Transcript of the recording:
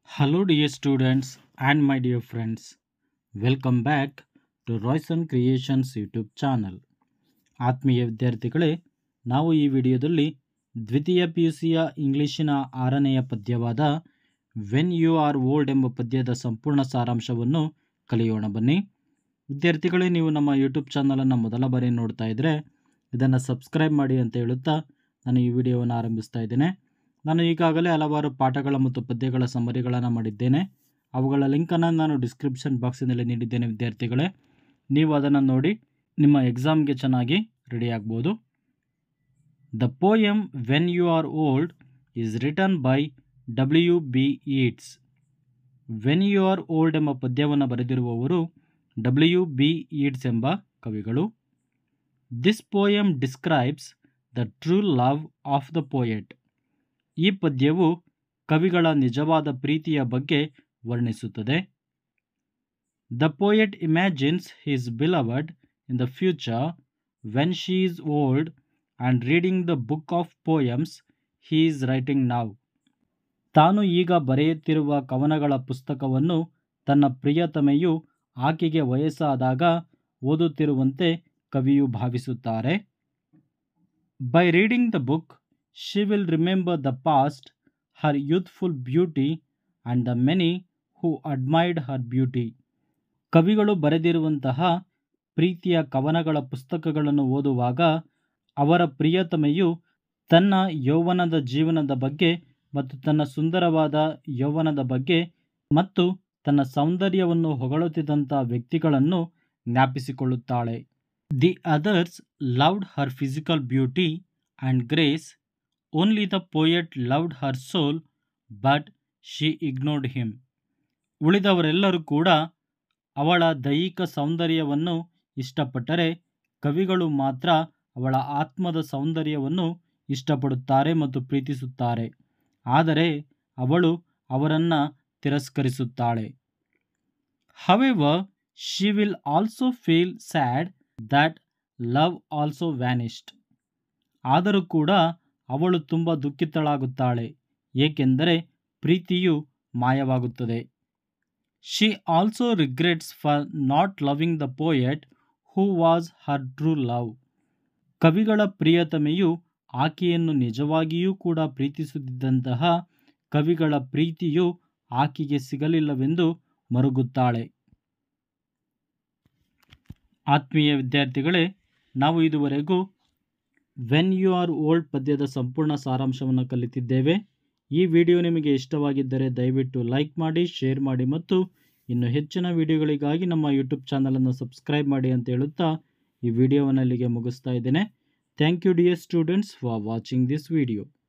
Hello, dear students and my dear friends. Welcome back to Royson Creations YouTube channel ಆತ್ಮೀಯ ವಿದ್ಯಾರ್ಥಿಗಳೇ ನಾವು ಈ ವಿಡಿಯೋದಲ್ಲಿ ದ್ವಿತೀಯ ಪಿ ಯು ಸಿಯ ಇಂಗ್ಲಿಶಿನ ಆರನೆಯ ಪದ್ಯವಾದ ವೆನ್ ಯು ಆರ್ ಓಲ್ಡ್ ಎಂಬ ಪದ್ಯದ ಸಂಪೂರ್ಣ ಸಾರಾಂಶವನ್ನು ಕಲಿಯೋಣ ಬನ್ನಿ ವಿದ್ಯಾರ್ಥಿಗಳೇ ನೀವು ನಮ್ಮ ಯೂಟ್ಯೂಬ್ ಚಾನಲನ್ನು ಮೊದಲ ಬಾರಿ ನೋಡ್ತಾ ಇದ್ದರೆ ಇದನ್ನು ಸಬ್ಸ್ಕ್ರೈಬ್ ಮಾಡಿ ಅಂತ ಹೇಳುತ್ತಾ ನಾನು ಈ ವಿಡಿಯೋವನ್ನು ಆರಂಭಿಸ್ತಾ ಇದ್ದೇನೆ ನಾನು ಈಗಾಗಲೇ ಹಲವಾರು ಪಾಠಗಳ ಮತ್ತು ಪದ್ಯಗಳ ಸಮರಿಗಳನ್ನು ಮಾಡಿದ್ದೇನೆ ಅವುಗಳ ಲಿಂಕನ್ನು ನಾನು ಡಿಸ್ಕ್ರಿಪ್ಷನ್ ಬಾಕ್ಸಿನಲ್ಲಿ ನೀಡಿದ್ದೇನೆ ವಿದ್ಯಾರ್ಥಿಗಳೇ ನೀವು ಅದನ್ನು ನೋಡಿ ನಿಮ್ಮ ಎಕ್ಸಾಮ್ಗೆ ಚೆನ್ನಾಗಿ ರೆಡಿ ಆಗ್ಬೋದು the poem when you are old is written by W B Yeats when you are old ಎಂಬ ಪದ್ಯವನ್ನು ಬರೆದಿರುವವರು ಡಬ್ಲ್ಯೂ ಬಿ ಈಟ್ಸ್ ಎಂಬ ಕವಿಗಳು this poem describes the true love of the poet ಈ ಪದ್ಯವು ಕವಿಗಳ ನಿಜವಾದ ಪ್ರೀತಿಯ ಬಗ್ಗೆ ವರ್ಣಿಸುತ್ತದೆ the poet imagines his beloved in the future when she is old and reading the book of poems he is writing now ತಾನು ಈಗ ಬರೆಯುತ್ತಿರುವ ಕವನಗಳ ಪುಸ್ತಕವನ್ನು ತನ್ನ ಪ್ರಿಯತಮೆಯು ಆಕೆಗೆ ವಯಸ್ಸಾದಾಗ ಓದುತ್ತಿರುವಂತೆ ಕವಿಯು ಭಾವಿಸುತ್ತಾರೆ by reading the book she will remember the past her youthful beauty and the many who admired her beauty ಕವಿಗಳು ಬರೆದಿರುವಂತಹ ಪ್ರೀತಿಯ ಕವನಗಳ ಪುಸ್ತಕಗಳನ್ನು ಓದುವಾಗ ಅವರ ಪ್ರಿಯತಮೆಯು ತನ್ನ ಯೌವನದ ಜೀವನದ ಬಗ್ಗೆ ಮತ್ತು ತನ್ನ ಸುಂದರವಾದ ಯೌವನದ ಬಗ್ಗೆ ಮತ್ತು ತನ್ನ ಸೌಂದರ್ಯವನ್ನು ಹೊಗಳುತ್ತಿದ್ದಂಥ ವ್ಯಕ್ತಿಗಳನ್ನು ಜ್ಞಾಪಿಸಿಕೊಳ್ಳುತ್ತಾಳೆ the others loved her physical beauty and grace only the poet loved her soul but she ignored him ಉಳಿದವರೆಲ್ಲರೂ ಕೂಡ ಅವಳ ದೈಹಿಕ ಸೌಂದರ್ಯವನ್ನು ಇಷ್ಟಪಟ್ಟರೆ ಕವಿಗಳು ಮಾತ್ರ ಅವಳ ಆತ್ಮದ ಸೌಂದರ್ಯವನ್ನು ಇಷ್ಟಪಡುತ್ತಾರೆ ಮತ್ತು ಪ್ರೀತಿಸುತ್ತಾರೆ ಆದರೆ ಅವಳು ಅವರನ್ನು ತಿರಸ್ಕರಿಸುತ್ತಾಳೆ however she will also feel sad that love also vanished ಆದರೂ ಕೂಡ ಅವಳು ತುಂಬ ದುಃಖಿತಳಾಗುತ್ತಾಳೆ ಏಕೆಂದರೆ ಪ್ರೀತಿಯು ಮಾಯವಾಗುತ್ತದೆ she also regrets for not loving the poet who was her true love ಕವಿಗಳ ಪ್ರಿಯತಮೆಯು ಆಕೆಯನ್ನು ನಿಜವಾಗಿಯೂ ಕೂಡ ಪ್ರೀತಿಸುತ್ತಿದ್ದಂತಹ ಕವಿಗಳ ಪ್ರೀತಿಯು ಆಕೆಗೆ ಸಿಗಲಿಲ್ಲವೆಂದು ಮರುಗುತ್ತಾಳೆ ಆತ್ಮೀಯ ವಿದ್ಯಾರ್ಥಿಗಳೇ ನಾವು ಇದುವರೆಗೂ ವೆನ್ ಯು ಆರ್ ಓಲ್ಡ್ ಪದ್ಯದ ಸಂಪೂರ್ಣ ಸಾರಾಂಶವನ್ನು ಕಲಿತಿದ್ದೇವೆ ಈ ವಿಡಿಯೋ ನಿಮಗೆ ಇಷ್ಟವಾಗಿದ್ದರೆ ದಯವಿಟ್ಟು ಲೈಕ್ ಮಾಡಿ ಶೇರ್ ಮಾಡಿ ಮತ್ತು ಇನ್ನು ಹೆಚ್ಚಿನ ವಿಡಿಯೋಗಳಿಗಾಗಿ ನಮ್ಮ ಯೂಟ್ಯೂಬ್ ಚಾನಲನ್ನು ಸಬ್ಸ್ಕ್ರೈಬ್ ಮಾಡಿ ಅಂತ ಹೇಳುತ್ತಾ ಈ ವಿಡಿಯೋವನ್ನು ಅಲ್ಲಿಗೆ ಮುಗಿಸ್ತಾ ಇದ್ದೇನೆ thank you dear students for watching this video